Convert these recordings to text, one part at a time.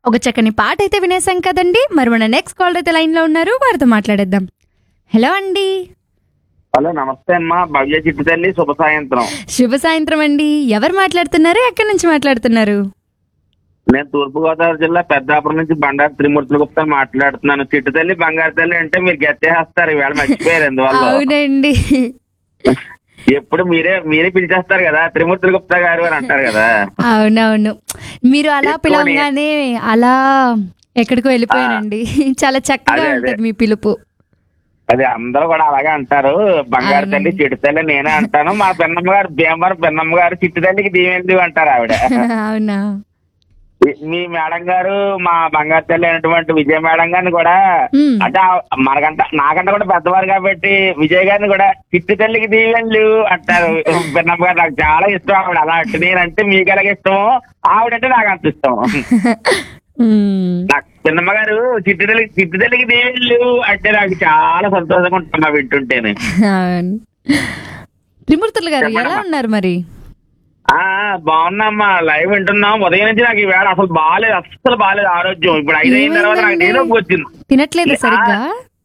ఒక చక్కని పాట అయితే వినేసాం కదండి మరి మన నెక్స్ట్ కాల్ అయితే లైన్ లో ఉన్నారు వారితో మాట్లాడేద్దాం హలో అండి హలో నమస్తే అమ్మా భవ్య చిట్టు తల్లి శుభ సాయంత్రం శుభ సాయంత్రం అండి ఎవరు మాట్లాడుతున్నారు ఎక్కడి నుంచి మాట్లాడుతున్నారు నేను తూర్పు గోదావరి జిల్లా పెద్దాపురం నుంచి బండారు త్రిమూర్తుల గుప్తా మాట్లాడుతున్నాను చిట్టు తల్లి బంగారు తల్లి అంటే మీరు గెట్టేస్తారు ఈవేళ మర్చిపోయారు ఎందువల్ల అవునండి ఎప్పుడు మీరే మీరే పిలిచేస్తారు కదా త్రిమూర్తుల గుప్తా గారు అని అంటారు కదా అవునవును మీరు అలా ఎక్కువనే. పిలవగానే అలా ఎక్కడికో వెళ్ళిపోయానండి చాలా చక్కగా అదే, అదే. ఉంటుంది మీ పిలుపు అది అందరూ కూడా అలాగే అంటారు బంగారు తల్లి చిట్టు తల్లి నేనే అంటాను మా పెన్నమ్మ గారు భీమవరం పెన్నమ్మ గారు చిట్టు తల్లికి దీవెంది అంటారు ఆవిడ అవునా మీ మేడం గారు మా బంగారు తల్లి అయినటువంటి విజయ మేడం గారిని కూడా మ్మ్. అంటే ఆ- మనకంట నాకంటే కూడా పెద్దవారు కాబట్టి విజయ్ గారిని కూడా చిట్టు తల్లికి దీవెళ్ళు అంటారు పిన్నమ్మ గారు నాకు చాలా ఇష్టం ఆవిడ అలా అంటే నేనంటే మీకు ఎలాగ ఇష్టం ఆవిడంటే నాకు అంత ఇష్టం మ్మ్. నాకు పిన్నమ్మ గారు చిట్టు తల్లికి చిట్టు తల్లికి దీవెళ్ళు అంటే నాకు చాలా సంతోషంగా ఉంటుంది వింటుంటేనే అవును త్రిమూర్తులు గారు ఎలా చెప్పండమ్మా. ఉన్నారు మరి ఆ బాగున్నామ్మా లైవ్ వింటున్నాం ఉదయం నుంచి నాకు ఈ వేళ అసలు బాగాలేదు అస్సలు బాగాలేదు ఆరోగ్యం ఇప్పుడు ఐదు అయిన తర్వాత నాకు ఏమైందండి? నేను వచ్చింది తినట్లేదా సరిగ్గా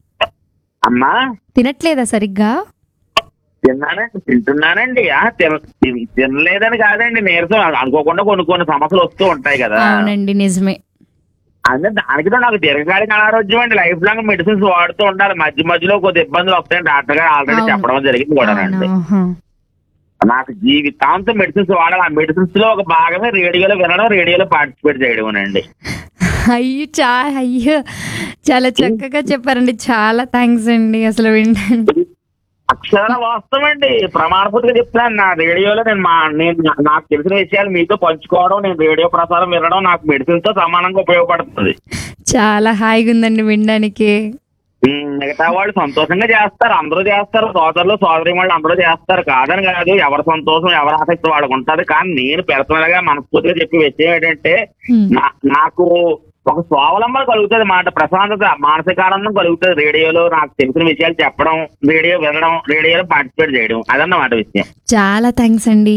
అమ్మా తినట్లేదా సరిగ్గా తిన్నానండి తింటున్నానండి ఆ, తిన- తిన- తినలేదని కాదండి నీరసం అనుకోకుండా కొన్ని కొన్ని సమస్యలు వస్తూ ఉంటాయి కదా అవునండి నిజమే అంటే దానికి తో నాకు దీర్ఘకాలిక అనారోగ్యం అండి లైఫ్ లాంగ్ మెడిసిన్స్ వాడుతూ ఉండాలి మధ్య మధ్యలో కొద్ది ఇబ్బందులు వస్తాయని డాక్టర్ గారు ఆల్రెడీ అవును. చెప్పడం జరిగింది కూడా అవునా? ఆహా. నాకు జీవితాంతం మెడిసిన్స్ వాడాలి ఆ మెడిసిన్స్ లో ఒక భాగమే రేడియోలో వినడం రేడియోలో పార్టిసిపేట్ చేయడం అండి అయ్యో చా అయ్యో చాలా చక్కగా చెప్పారండి చాలా థ్యాంక్స్ అండి అసలు వింటాను అక్షర వాస్తవం అండి ప్రమాణపూర్తిగా చెప్తున్నాను నా రేడియోలో నేను మా నేను నా- నాకు తెలిసిన విషయాలు మీతో పంచుకోవడం నేను రేడియో ప్రసారం వినడం నాకు మెడిసిన్ తో సమానంగా ఉపయోగపడుతుంది చాలా హాయిగా ఉందండి వినడానికి ఉమ్, మిగతా వాళ్ళు సంతోషంగా చేస్తారు అందరూ చేస్తారు సోదరులు సోదరి వాళ్ళు అందరూ చేస్తారు కాదని కాదు ఎవరి సంతోషం ఎవరి ఆసక్తి వాళ్ళకు ఉంటది కానీ నేను పర్సనల్ గా మనస్ఫూర్తిగా చెప్పే విషయం ఏంటంటే హ్మ్. నా- నాకు ఒక స్వావలంబన కలుగుతుంది మాట ప్రశాంతత మానసిక ఆనందం కలుగుతుంది రేడియోలో నాకు తెలిసిన విషయాలు చెప్పడం రేడియో వినడం రేడియోలో పార్టిసిపేట్ చేయడం అదన్నమాట విషయం చాలా థ్యాంక్స్ అండి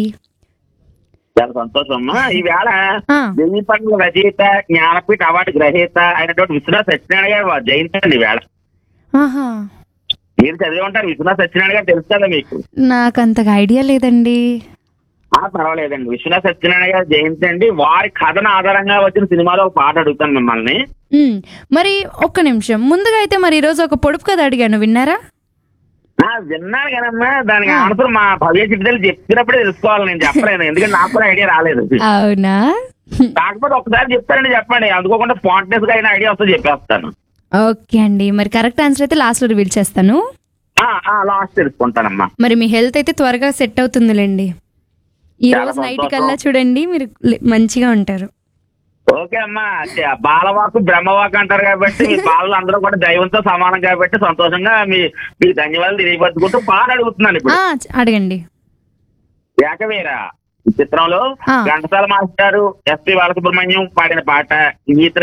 చాలా సంతోషం అమ్మా ఈవేళ ఆ, వెయ్యి పనుల రచయిత జ్ఞానపీఠ అవార్డు గ్రహీత అయినటువంటి విశ్వనాథ్ సత్యనారాయణ గారు జయంతి అండి ఈవేళ ఆహా మీరు చదివి ఉంటారు విశ్వనాథ్ సత్యనారాయణ గారు తెలుసు కదా మీకు నాకు అంతగా ఐడియా లేదండి ఆ పర్వాలేదండి విశ్వనాథ్ సత్యనారాయణ గారు జయంతి అండి వారి కథను ఆధారంగా వచ్చిన సినిమాలో ఒక పాట అడుగుతాను మిమ్మల్ని హ్మ్. మరి ఒక్క నిమిషం ముందుగా అయితే మరి ఈరోజు ఒక పొడుపు కథ అడిగాను విన్నారా ఆ, విన్నాను కదమ్మా దానికి ఆ. ఆన్సర్ మా భవ్య చిట్టిదలు చెప్పినప్పుడే తెలుసుకోవాలి నేను చెప్పలేను ఎందుకంటే నాకు కూడా ఐడియా రాలేదు అవునా కాకపోతే ఒకసారి చెప్తారండి చెప్పండి అందుకోకుండా స్పాంటనెస్ గా అయినా ఐడియా వస్తే చెప్పేస్తాను ఓకే అండి మరి కరెక్ట్ ఆన్సర్ అయితే లాస్ట్ లో రివీల్ చేస్తాను లాస్ట్ తెలుసుకుంటానమ్మా మరి మీ హెల్త్ అయితే త్వరగా సెట్ అవుతుందిలేండి ఈ చాలా రోజు నైట్ సంతోషం. కల్లా చూడండి మీరు లే- మంచిగా ఉంటారు ఓకే అమ్మా చ- బాలవాకు బ్రహ్మవాకు అంటారు కాబట్టి మీ బాలలు అందరూ కూడా దైవంతో సమానం కాబట్టి సంతోషంగా మీ మీకు ధన్యవాదాలు తెలియపరుచుకుంటూ పాట అడుగుతున్నాను ఇప్పుడు ఆ, చ- అడగండి ఏకవీర ఈ చిత్రంలో ఆ. ఘంటసాల మాస్టారు ఎస్పి బాలసుబ్రహ్మణ్యం పాడిన పాట గీత